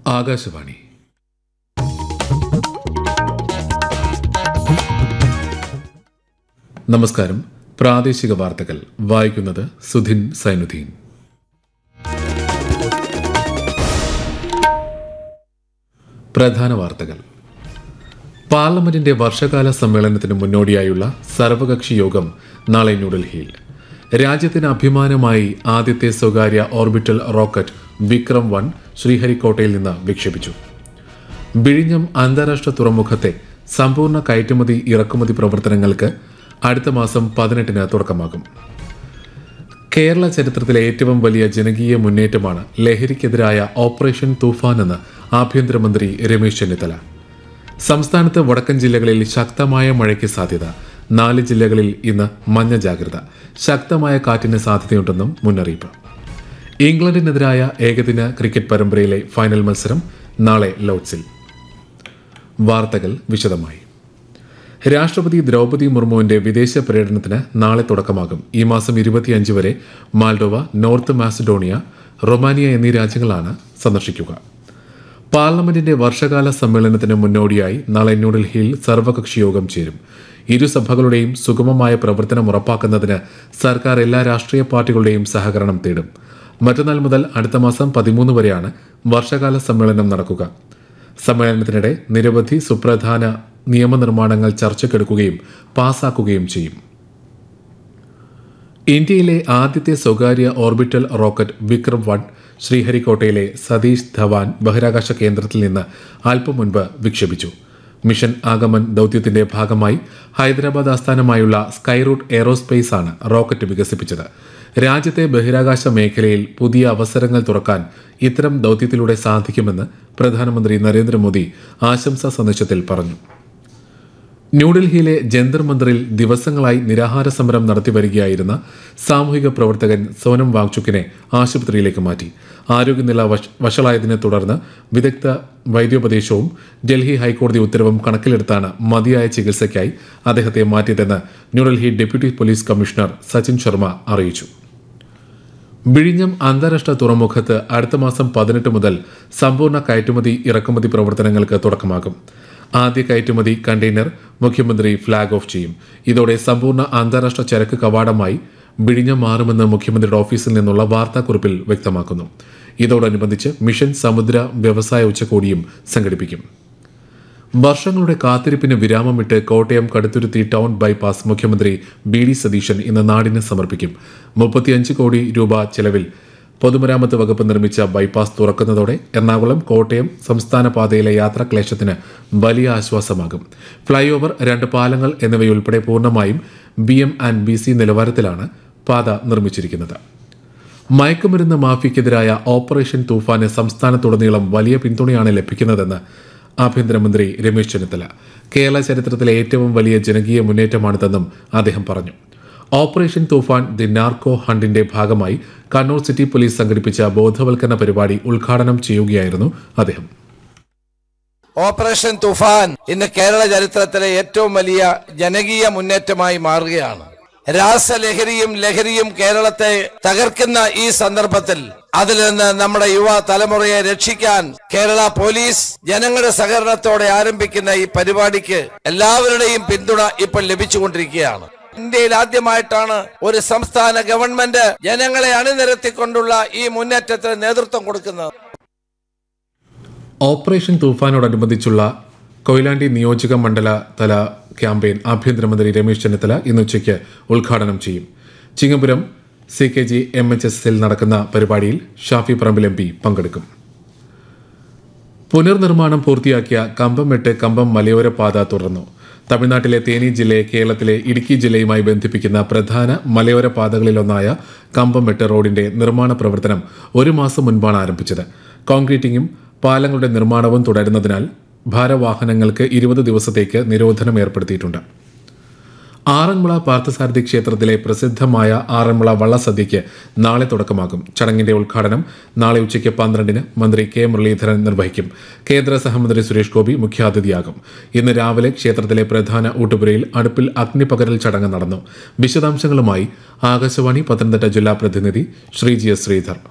ആകാശവാണി നമസ്കാരം പ്രാദേശിക വാർത്തകൾ വായിക്കുന്നത് സുധിൻ സൈനുദ്ദീൻ പ്രധാന വാർത്തകൾ പാർലമെന്റിന്റെ വർഷകാല സമ്മേളനത്തിന് മുന്നോടിയായുള്ള സർവകക്ഷി യോഗം നാളെ ന്യൂഡൽഹിയിൽ രാജ്യത്തിന് അഭിമാനമായി ആദ്യത്തെ സ്വകാര്യ ഓർബിറ്റൽ റോക്കറ്റ് വിക്രം വൺ ശ്രീഹരിക്കോട്ടയിൽ നിന്ന് വിക്ഷേപിച്ചു വിഴിഞ്ഞം അന്താരാഷ്ട്ര തുറമുഖത്തെ സമ്പൂർണ്ണ കയറ്റുമതി ഇറക്കുമതി പ്രവർത്തനങ്ങൾക്ക് അടുത്ത മാസം പതിനെട്ടിന് തുടക്കമാകും കേരള ചരിത്രത്തിലെ ഏറ്റവും വലിയ ജനകീയ മുന്നേറ്റമാണ് ലഹരിക്കെതിരായ ഓപ്പറേഷൻ തൂഫാൻ എന്ന് ആഭ്യന്തരമന്ത്രി രമേശ് ചെന്നിത്തല സംസ്ഥാനത്ത് വടക്കൻ ജില്ലകളിൽ ശക്തമായ മഴയ്ക്ക് സാധ്യത നാല് ജില്ലകളിൽ ഇന്ന് മഞ്ഞ ജാഗ്രത ശക്തമായ കാറ്റിന് സാധ്യതയുണ്ടെന്നും മുന്നറിയിപ്പ് ഇംഗ്ലണ്ടിനെതിരായ ഏകദിന ക്രിക്കറ്റ് പരമ്പരയിലെ ഫൈനൽ മത്സരം നാളെ ലോഡ്സിൽ വാർത്തകൾ വിശദമായി രാഷ്ട്രപതി ദ്രൗപദി മുർമുവിന്റെ വിദേശ പര്യടനത്തിന് നാളെ തുടക്കമാകും ഈ മാസം ഇരുപത്തിയഞ്ച് വരെ മാൾഡോവ നോർത്ത് മാസിഡോണിയ റൊമാനിയ എന്നീ രാജ്യങ്ങളാണ് സന്ദർശിക്കുക പാർലമെന്റിന്റെ വർഷകാല സമ്മേളനത്തിന് മുന്നോടിയായി നാളെ ന്യൂഡൽഹിയിൽ സർവകക്ഷി യോഗം ചേരും ഇരുസഭകളുടെയും സുഗമമായ പ്രവർത്തനം ഉറപ്പാക്കുന്നതിന് സർക്കാർ എല്ലാ രാഷ്ട്രീയ പാർട്ടികളുടെയും സഹകരണം തേടും മറ്റന്നാൾ മുതൽ അടുത്ത മാസം പതിമൂന്ന് വരെയാണ് വർഷകാല സമ്മേളനം നടക്കുക സമ്മേളനത്തിനിടെ നിരവധി സുപ്രധാന നിയമനിർമ്മാണങ്ങൾ ചർച്ചയ്ക്കെടുക്കുകയും പാസാക്കുകയും ചെയ്യും ഇന്ത്യയിലെ ആദ്യത്തെ സ്വകാര്യ ഓർബിറ്റൽ റോക്കറ്റ് വിക്രം വൺ ശ്രീഹരിക്കോട്ടയിലെ സതീഷ് ധവാൻ ബഹിരാകാശ കേന്ദ്രത്തിൽ നിന്ന് അല്പം മുൻപ് വിക്ഷേപിച്ചു മിഷൻ ആഗമൻ ദൌത്യത്തിന്റെ ഭാഗമായി ഹൈദരാബാദ് ആസ്ഥാനമായുള്ള സ്കൈറൂട്ട് എയറോസ്പേസ് ആണ് റോക്കറ്റ് വികസിപ്പിച്ചത് രാജ്യത്തെ ബഹിരാകാശ മേഖലയിൽ പുതിയ അവസരങ്ങൾ തുറക്കാൻ ഇത്തരം ദൌത്യത്തിലൂടെ സാധിക്കുമെന്ന് പ്രധാനമന്ത്രി നരേന്ദ്രമോദി ആശംസാ സന്ദേശത്തിൽ പറഞ്ഞു ന്യൂഡൽഹിയിലെ ജന്തർ മന്ദിറിൽ ദിവസങ്ങളായി നിരാഹാര സമരം നടത്തിവരികയായിരുന്ന സാമൂഹിക പ്രവർത്തകൻ സോനം വാങ്ചുക്കിനെ ആശുപത്രിയിലേക്ക് മാറ്റി ആരോഗ്യനില വഷ- വഷളായതിനെ തുടർന്ന് വിദഗ്ധ വൈദ്യോപദേശവും ഡൽഹി ഹൈക്കോടതി ഉത്തരവും കണക്കിലെടുത്താണ് മതിയായ ചികിത്സയ്ക്കായി അദ്ദേഹത്തെ മാറ്റിയതെന്ന് New Delhi deputy police commissioner Sachin Sharma അറിയിച്ചു വിഴിഞ്ഞം അന്താരാഷ്ട്ര തുറമുഖത്ത് അടുത്ത മാസം പതിനെട്ട് മുതൽ സമ്പൂർണ്ണ കയറ്റുമതി ഇറക്കുമതി പ്രവർത്തനങ്ങൾക്ക് തുടക്കമാകും ആദ്യ കയറ്റുമതി കണ്ടെയ്നർ മുഖ്യമന്ത്രി ഫ്ളാഗ് ഓഫ് ചെയ്യും ഇതോടെ സമ്പൂർണ്ണ അന്താരാഷ്ട്ര ചരക്ക് കവാടമായി വിഴിഞ്ഞം മാറുമെന്ന് മുഖ്യമന്ത്രിയുടെ ഓഫീസിൽ നിന്നുള്ള വാർത്താക്കുറിപ്പിൽ വ്യക്തമാക്കുന്നു ഇതോടനുബന്ധിച്ച് മിഷൻ സമുദ്ര വ്യവസായ ഉച്ചകോടിയും സംഘടിപ്പിക്കും വർഷങ്ങളുടെ കാത്തിരിപ്പിന് വിരാമമിട്ട് കോട്ടയം കടുത്തുരുത്തി ടൗൺ ബൈപ്പാസ് മുഖ്യമന്ത്രി ബി ഡി സതീശൻ ഇന്ന് നാടിന് സമർപ്പിക്കും മുപ്പത്തിയഞ്ച് കോടി രൂപ ചെലവിൽ പൊതുമരാമത്ത് വകുപ്പ് നിർമ്മിച്ച ബൈപ്പാസ് തുറക്കുന്നതോടെ എറണാകുളം കോട്ടയം സംസ്ഥാന പാതയിലെ യാത്രാക്ലേശത്തിന് വലിയ ആശ്വാസമാകും ഫ്ളൈ ഓവർ രണ്ട് പാലങ്ങൾ എന്നിവയുൾപ്പെടെ പൂർണ്ണമായും B M and B C നിലവാരത്തിലാണ് പാത നിർമ്മിച്ചിരിക്കുന്നത് മയക്കുമരുന്ന് മാഫിയക്കെതിരായ ഓപ്പറേഷൻ തൂഫാന് സംസ്ഥാനത്തുടനീളം വലിയ പിന്തുണയാണ് ലഭിക്കുന്നതെന്ന് ആഭ്യന്തരമന്ത്രി രമേശ് ചെന്നിത്തല കേരള ചരിത്രത്തിലെ ഏറ്റവും വലിയ ജനകീയ മുന്നേറ്റമാണിതെന്നും അദ്ദേഹം പറഞ്ഞു ഓപ്പറേഷൻ തൂഫാൻ ദി നാർക്കോ ഹണ്ടിന്റെ ഭാഗമായി കണ്ണൂർ സിറ്റി പോലീസ് സംഘടിപ്പിച്ച ബോധവൽക്കരണ പരിപാടി ഉദ്ഘാടനം ചെയ്യുകയായിരുന്നു അദ്ദേഹം ഓപ്പറേഷൻ തുഫാൻ ഇന്ന് കേരള ചരിത്രത്തിലെ ഏറ്റവും വലിയ ജനകീയ മുന്നേറ്റമായി മാറുകയാണ് രാസലഹരിയും ലഹരിയും കേരളത്തെ തകർക്കുന്ന ഈ സന്ദർഭത്തിൽ അതിൽ നിന്ന് നമ്മുടെ യുവ തലമുറയെ രക്ഷിക്കാൻ കേരള പോലീസ് ജനങ്ങളുടെ സഹകരണത്തോടെ ആരംഭിക്കുന്ന ഈ പരിപാടിക്ക് എല്ലാവരുടെയും പിന്തുണ ഇപ്പോൾ ലഭിച്ചുകൊണ്ടിരിക്കുകയാണ് ഇന്ത്യയിൽ ആദ്യമായിട്ടാണ് ഒരു സംസ്ഥാന ഗവൺമെന്റ് ജനങ്ങളെ അണിനിരത്തിക്കൊണ്ടുള്ള ഈ മുന്നേറ്റത്തിന് നേതൃത്വം കൊടുക്കുന്നത് ഓപ്പറേഷൻ തൂഫാനോടനുബന്ധിച്ചുള്ള കൊയിലാണ്ടി നിയോജക മണ്ഡല തല ക്യാമ്പയിൻ ആഭ്യന്തരമന്ത്രി രമേശ് ചെന്നിത്തല ഇന്ന് ഉച്ചയ്ക്ക് ഉദ്ഘാടനം ചെയ്യും Chingapuram C K G M H S എസിൽ നടക്കുന്ന പരിപാടിയിൽ ഷാഫി പറമ്പിൽ എം പി പങ്കെടുക്കും പുനർനിർമ്മാണം പൂർത്തിയാക്കിയ കമ്പംമെട്ട് കമ്പം മലയോര പാത തുടർന്നു തമിഴ്നാട്ടിലെ തേനി ജില്ലയെ കേരളത്തിലെ ഇടുക്കി ജില്ലയുമായി ബന്ധിപ്പിക്കുന്ന പ്രധാന മലയോര പാതകളിലൊന്നായ കമ്പംമെട്ട് റോഡിന്റെ നിർമ്മാണ പ്രവർത്തനം ഒരു മാസം മുൻപാണ് ആരംഭിച്ചത് കോൺക്രീറ്റിംഗും പാലങ്ങളുടെ നിർമ്മാണവും തുടരുന്നതിനാൽ ഭാരവാഹനങ്ങൾക്ക് ഇരുപത് ദിവസത്തേക്ക് നിരോധനം ഏർപ്പെടുത്തിയിട്ടുണ്ട് ആറന്മുള പാർത്ഥസാരഥി ക്ഷേത്രത്തിലെ പ്രസിദ്ധമായ ആറന്മുള വള്ളസദ്യയ്ക്ക് നാളെ തുടക്കമാകും ചടങ്ങിന്റെ ഉദ്ഘാടനം നാളെ ഉച്ചയ്ക്ക് പന്ത്രണ്ടിന് മന്ത്രി കെ മുരളീധരൻ നിർവഹിക്കും കേന്ദ്ര സഹമന്ത്രി സുരേഷ് ഗോപി മുഖ്യാതിഥിയാകും ഇന്ന് രാവിലെ ക്ഷേത്രത്തിലെ പ്രധാന ഊട്ടുപുരയിൽ അടുപ്പിൽ അഗ്നിപകരൽ ചടങ്ങ് നടന്നു വിശദാംശങ്ങളുമായി ആകാശവാണി പത്തനംതിട്ട ജില്ലാ പ്രതിനിധി ശ്രീജി എസ് ശ്രീധർ